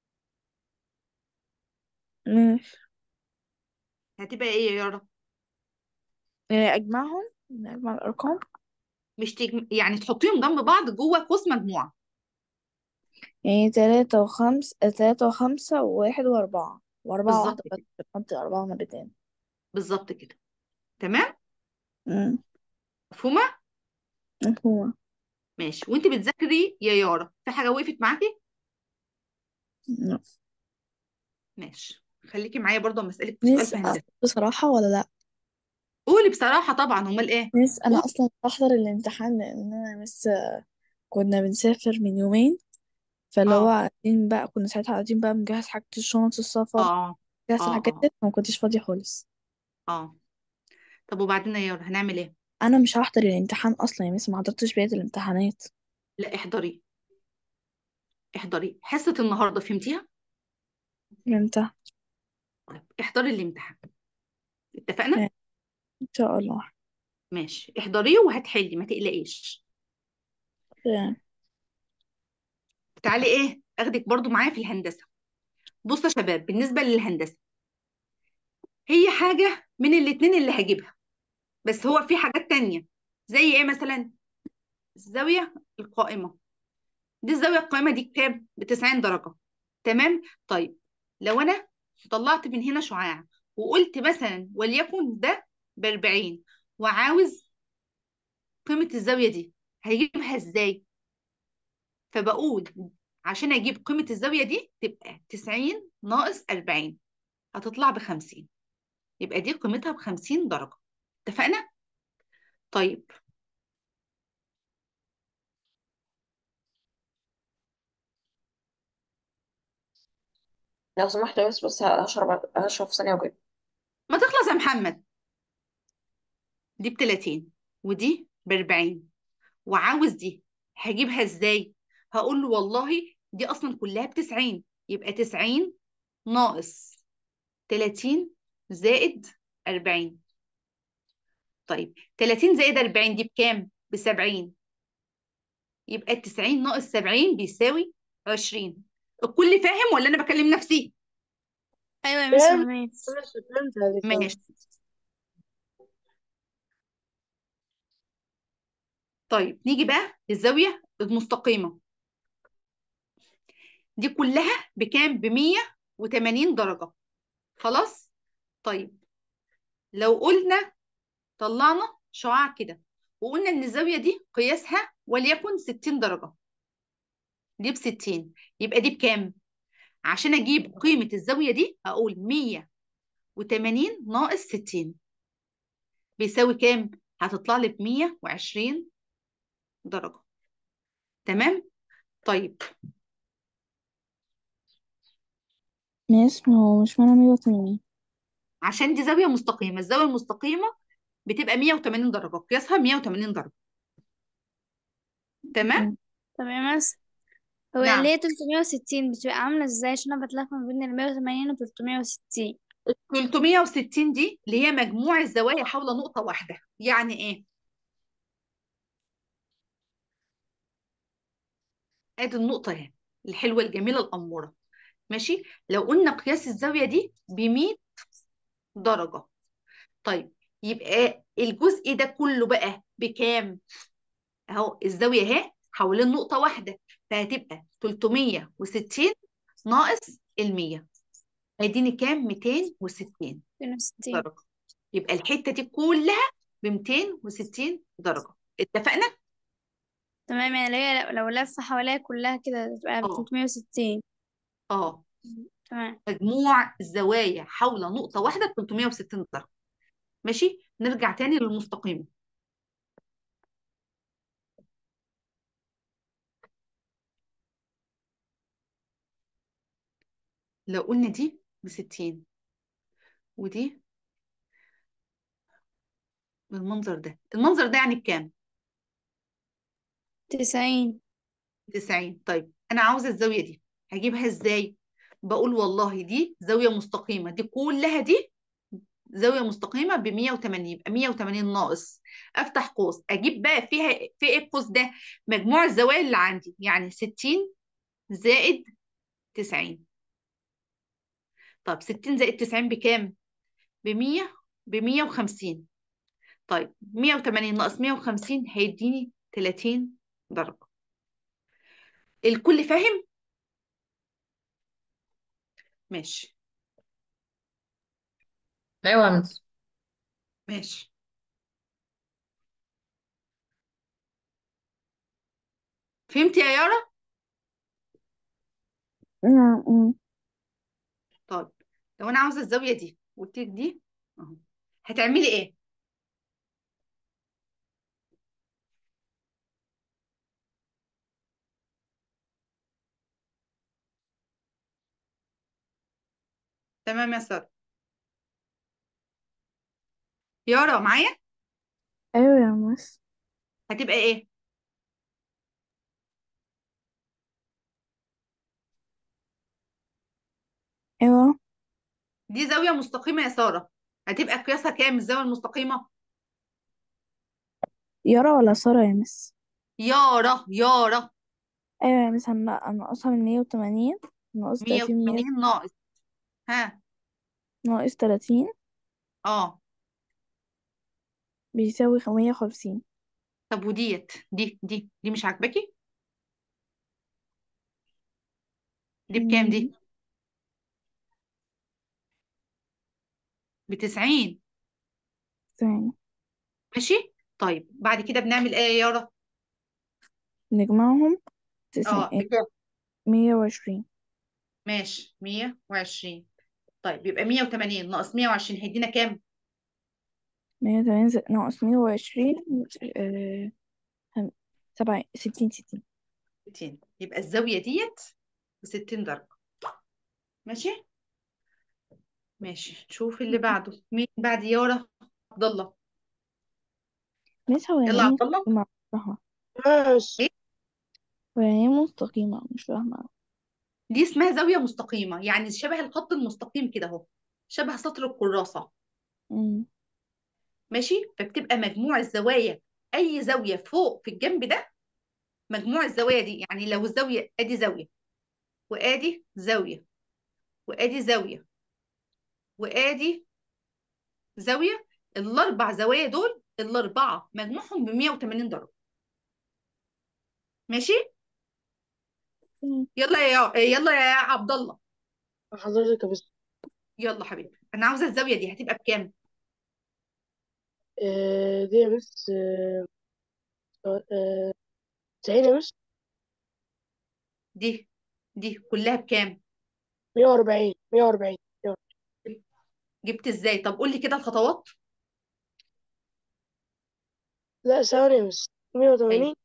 ماشي
هتبقى إيه يا يارا؟
يعني أجمعهم يعني أجمع الأرقام
مش تجم... يعني تحطيهم جنب بعض جوه قوس مجموعة
يعني تلاتة وخمس تلاتة وخمسة وواحد وأربعة وأربعة واحدة
بالظبط
بس
كده
بنحط أربعة مرتين
بالظبط كده تمام؟
مم.
مفهومة؟
مفهومة
ماشي وانت بتذاكري يا يارا في حاجة وقفت معاكي؟
لا.
ماشي خليكي معايا برضه اما اسألك سؤال
ميس
في هندسة
بصراحة ولا لأ
قولي بصراحة طبعا امال ايه؟
ميس أنا
قولي
أصلا بحضر الامتحان لأن أنا مس كنا بنسافر من يومين فاللي هو
اه
قاعدين بقى كنا ساعتها قاعدين بقى بنجهز حاجة الشنط السفر
اه
جهز
اه
الحاجات
اه
دي فما كنتش فاضية خالص
اه طب وبعدين يا يارا هنعمل ايه؟
أنا مش هحضر الامتحان أصلا يا ميس ما حضرتش بقية الامتحانات
لا احضري احضري حصة النهاردة فهمتيها؟
امتى
طيب احضري الامتحان اتفقنا؟
يعني إن شاء الله
ماشي احضريه وهتحلي ما تقلقيش
يعني
تعالي ايه اخدك برضو معايا في الهندسة بصوا يا شباب بالنسبة للهندسة هي حاجة من الاتنين اللي هجيبها بس هو في حاجات تانية زي ايه مثلا الزاوية القائمة دي الزاوية القائمة دي بكام؟ ب 90 درجة تمام؟ طيب لو أنا طلعت من هنا شعاع وقلت مثلا وليكن ده ب 40 وعاوز قيمة الزاوية دي هجيبها ازاي؟ فبقول عشان أجيب قيمة الزاوية دي تبقى 90 ناقص 40 هتطلع ب 50 يبقى دي قيمتها ب 50 درجة اتفقنا؟ طيب
لو سمحت بس بس هشرب هشرب في ثانية وكده
ما تخلص يا محمد دي ب 30 ودي ب 40 وعاوز دي هجيبها ازاي هقول له والله دي اصلا كلها ب 90 يبقى 90 ناقص 30 زائد 40 طيب 30 زائد 40 دي بكام ب 70 يبقى ال 90 ناقص 70 بيساوي 20 الكل فاهم ولا انا بكلم نفسي
ايوه يا مس
فهمت
فهمت
ماشي فهمت يا دكتور
ماشي طيب نيجي بقى للزاوية المستقيمة دي كلها بكام ب 180 درجة خلاص طيب لو قلنا طلعنا شعاع كده وقلنا ان الزاوية دي قياسها وليكن 60 درجة دي ب 60 يبقى دي بكام عشان اجيب قيمة الزاوية دي اقول 180 ناقص 60 بيساوي كام هتطلع لي ب 120 درجة تمام طيب
ميس ما هو مش معنى مية وتمانين
عشان دي زاوية مستقيمة الزاوية المستقيمة بتبقى 180 درجة قياسها 180 درجة تمام
طب يا مس هو
نعم
اللي هي 360 بتبقى عاملة ازاي عشان انا بتلخبط ما بين ال 180 و 360
360 دي اللي هي مجموع الزوايا حول نقطة واحدة يعني ايه ادي النقطة اهي الحلوة الجميلة الأمورة ماشي لو قلنا قياس الزاوية دي ب 100 درجة طيب يبقى الجزء ده كله بقى بكام اهو الزاوية اهي حوالين نقطة واحدة فهتبقى 360 ناقص ال 100 هيديني كام 260
62
درجة يبقى الحتة دي كلها ب 260 درجة اتفقنا
تمام يعني اللي هي لو لو لفة حواليها كلها كده تبقى ب
اه
360
اه
تمام
مجموع الزوايا حول نقطة واحدة ب 360 درجة ماشي نرجع تاني للمستقيمة لو قلنا دي ب 60 ودي بالمنظر ده المنظر ده يعني بكام
90
90 طيب انا عاوزة الزاوية دي هجيبها ازاي بقول والله دي زاوية مستقيمة دي كلها دي زاوية مستقيمة ب 180 يبقى 180 ناقص افتح قوس اجيب بقى فيها في ايه القوس ده مجموع الزوايا اللي عندي يعني 60 زائد 90 طب 60 زائد 90 بكام ب 100 ب 150 طيب 180 ناقص 150 هيديني 30 درجة الكل فاهم ماشي
ايوه يا مس
ماشي فهمت يا يارا
نعم أمم.
طيب لو انا عاوزة الزاوية دي قلت لك دي اهو هتعملي ايه تمام يا سارة يارا معايا
أيوة يا مس
هتبقى ايه
أيوة
دي زاوية مستقيمة يا سارة هتبقى قياسها كام الزاوية المستقيمة
يارا ولا سارة يا مس
يارا يارا
أيوة يا مس هن- هنقصها من مية وتمانين ناقص تلاتين مية
180 ناقص ها
ناقص تلاتين
اه
بيساوي مية وخمسين
طب وديت دي دي دي مش عاجباكي دي بكام دي
أمم.
ب 90
ثانية
ماشي طيب بعد كده بنعمل ايه يا يارا
نجمعهم
اه
تسعين
بكام
مية وعشرين
ماشي 120 طيب يبقى 180 ناقص 120 هيدينا كام
مية وتمانين زائد- ناقص مية وعشرين آه، هم- سبعة ستين ستين
60 يبقى الزاوية ديت ب 60 درجة ماشي ماشي نشوف اللي بعده مين بعد يارا عبد الله
مش هو يعني
يلا
ايه
عبد الله
مستقيمة مش فاهمة
ماشي
ايه
هو يعني ايه مستقيمة مش فاهمة
دي اسمها زاوية مستقيمة يعني شبه الخط المستقيم كده اهو شبه سطر الكراسة
أمم.
ماشي فبتبقى مجموع الزوايا اي زاوية فوق في الجنب ده مجموع الزوايا دي يعني لو الزاوية ادي زاوية وادي زاوية وادي زاوية وادي زاوية الاربع زوايا دول الاربعة مجموعهم ب 180 درجة ماشي
أمم.
يلا يا يلا يا عبد الله
حضرتك يا بس
يلا حبيبي انا عاوزة الزاوية دي هتبقى بكام
آه، دي يا بس آه، آه، تسعين يا بس
دي دي كلها بكام
مية وأربعين مية وأربعين
جبت ازاي طب قول لي كده الخطوات
لا ثواني يا بس مية
ايوه
وتمانين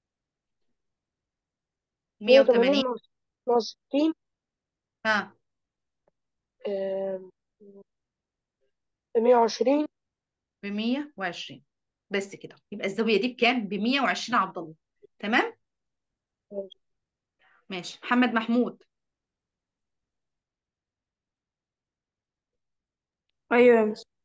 مية
180
وتمانين ناقص ناقص ستين
ها
مية وعشرين
ب 120 بس كده يبقى الزاوية دي بكام ب 120 عبد الله تمام ماشي محمد محمود
أيوة يا بس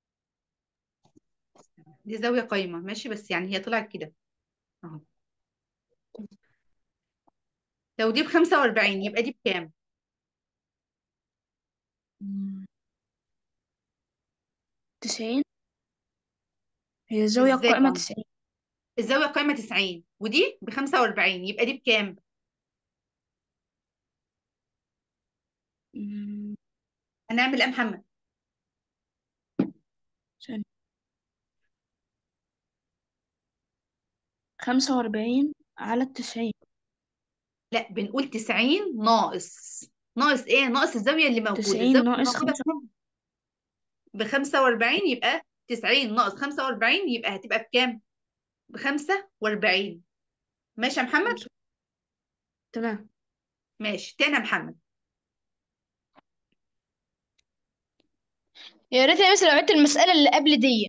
دي زاوية قايمة ماشي بس يعني هي طلعت كده اهو لو دي ب 45 يبقى دي بكام
تسعين هي الزاوية
ازاي
القائمة
يعني
تسعين
الزاويه القائمه 90 ودي ب 45 يبقى دي بكام
مم،
هنعمل ايه يا محمد
ثانية خمسة وأربعين على التسعين
لا بنقول 90 ناقص ناقص ايه ناقص الزاويه اللي موجوده
تسعين
الزاويه اللي
ناقص
موجوده
خمسة
بكام ب 45 يبقى 90 ناقص 45 يبقى هتبقى بكام ب 45 ماشي يا محمد
خمسة تمام
ماشي تاني يا محمد
يا ريت يا مس لو عدت المسألة اللي قبل دي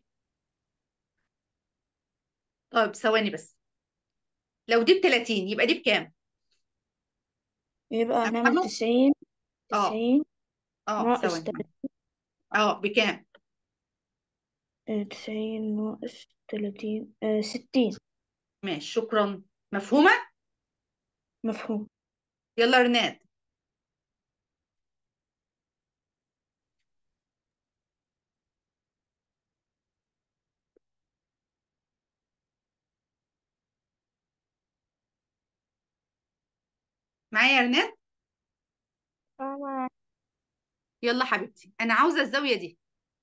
طيب ثواني بس لو دي ب 30 يبقى دي بكام
يبقى
يا
هنعمل
محمد
تسعين
اه
تسعين
اه
ناقص
ثواني
تلاتين
اه بكام
آه، تسعين ناقص تلاتين آه، ستين
ماشي شكرا مفهومه
مفهوم
يلا رناد معايا يا رناد
أنا
يلا حبيبتي انا عاوزه الزاويه دي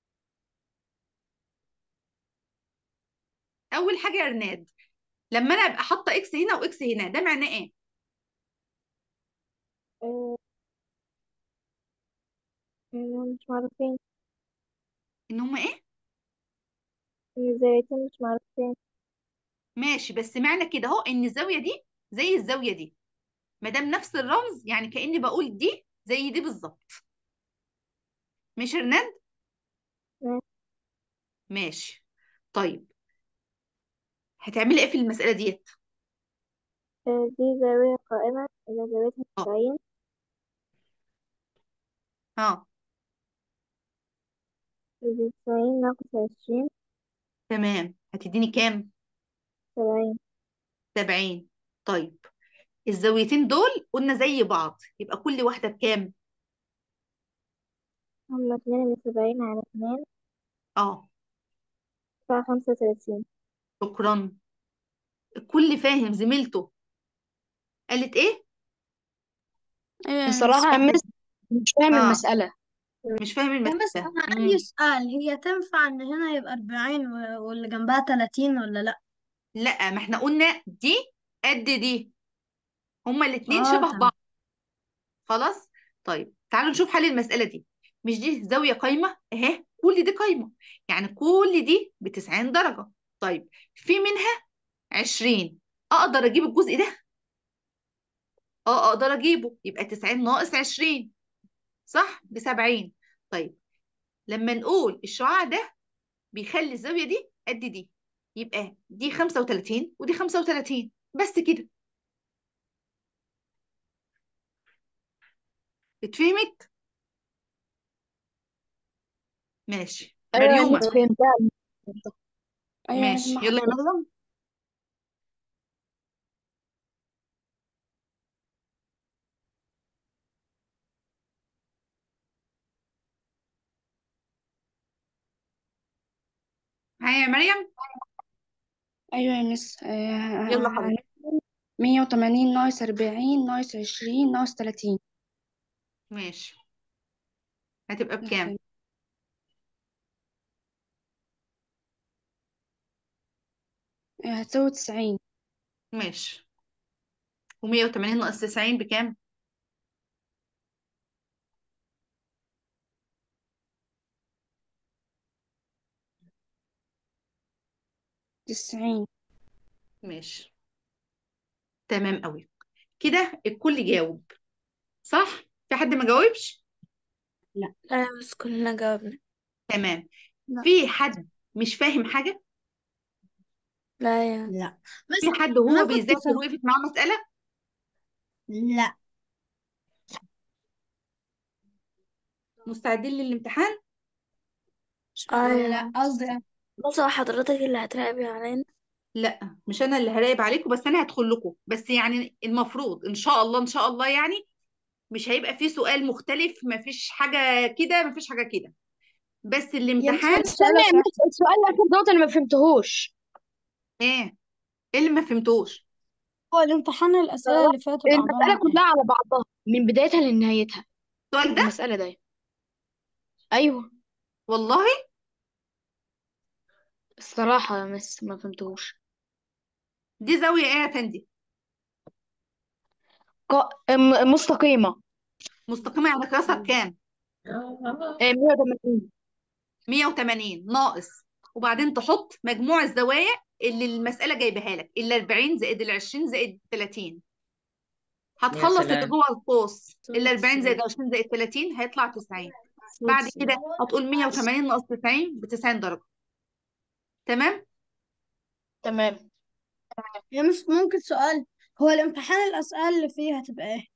اول حاجه يا رناد لما انا ابقى حاطه اكس هنا واكس هنا ده معناه ايه
آه، إنهم مش معروفين
ان هما ايه
إن الزاويتين مش معروفين
ماشي بس معنى كده اهو ان الزاويه دي زي الزاويه دي ما دام نفس الرمز يعني كاني بقول دي زي دي بالظبط ماشي يا رناد
ماشي.
ماشي طيب هتعملي ايه في المساله ديت
آه، دي زاوية قائمة إذا زاويتها
اه
تسعين
اه
إذا تسعين ناقص عشرين
تمام هتديني كام
سبعين
70 طيب الزاويتين دول قلنا زي بعض يبقى كل واحده بكام
هما اتنين من سبعين على اتنين
اه
تسعة خمسة وتلاتين
شكرا الكل فاهم زميلته قالت ايه
ايوه يا مس
بصراحة يا مس مش فاهم
اه
المسألة
مش فاهم
يا مس
المساله
أنا
مم.
عندي سؤال هي تنفع إن هنا يبقى أربعين و- واللي جنبها تلاتين ولا لأ؟
لا ما احنا قلنا دي قد دي هما الاتنين
اه
شبه
تمام
بعض خلاص طيب تعالوا نشوف حل المسألة دي مش دي زاوية قايمة اهي كل دي قايمة يعني كل دي ب 90 درجة طيب في منها 20 اقدر اجيب الجزء ده اه اقدر اجيبه يبقى 90 ناقص 20 صح ب 70 طيب لما نقول الشعاع ده بيخلي الزاوية دي قد دي يبقى دي 35 ودي 35 بس كده اتفهمت ماشي
أيوة يا
مريومة
مس فهمتها
أيوة يا
ماشي
مح
يلا يا مريم معايا يا مريم
أيوة يا مس
يلا حبيبتي
مية وتمانين ناقص أربعين ناقص عشرين ناقص تلاتين
ماشي هتبقى بكام
هتساوي تسعين
ماشي و180 ناقص 90 بكام
تسعين
ماشي تمام قوي كده الكل جاوب صح في حد ما جاوبش
لا بس كلنا جاوبنا
تمام
لا
في حد مش فاهم حاجة
لا يا
لا
في
بس
حد وهو
أنا كنت
بيذاكر
فاهم
وقفت معاه مسألة
لا
مستعدين للامتحان
ايوه
لا قصدي
بص هو حضرتك اللي هتراقبي علينا
لا مش انا اللي هراقب عليكم بس انا هدخل لكم بس يعني المفروض ان شاء الله ان شاء الله يعني مش هيبقى في سؤال مختلف مفيش حاجة كده مفيش حاجة كده بس
يا
الامتحان
مس الأسئلة
استنى يا
سهلة
مس السؤال الأخير دوت أنا ما فهمتهوش
ايه ايه اللي ما فهمتوش
هو الامتحان الأسئلة اللي فاتت عبارة
المسألة
عن إيه؟
كلها على بعضها من بدايتها لنهايتها
السؤال ده
المسألة دي أيوه
والله
الصراحة يا مس ما فهمتهوش
دي زاوية ايه يا فندي
ق- م- مستقيمة
مستقيمة يعني قياسك كام
آه، 180
180 ناقص وبعدين تحط مجموع الزوايا اللي المسألة جايبها لك ال 40 زائد ال 20 زائد 30
يا
هتخلص اللي
سلام
جوه القوس ال 40 زائد 20 زائد 30 هيطلع 90 بعد كده هتقول 180 ناقص 90 ب 90 درجة تمام
تمام
يا مس ممكن سؤال هو الامتحان الأسئلة اللي فيه هتبقى إيه؟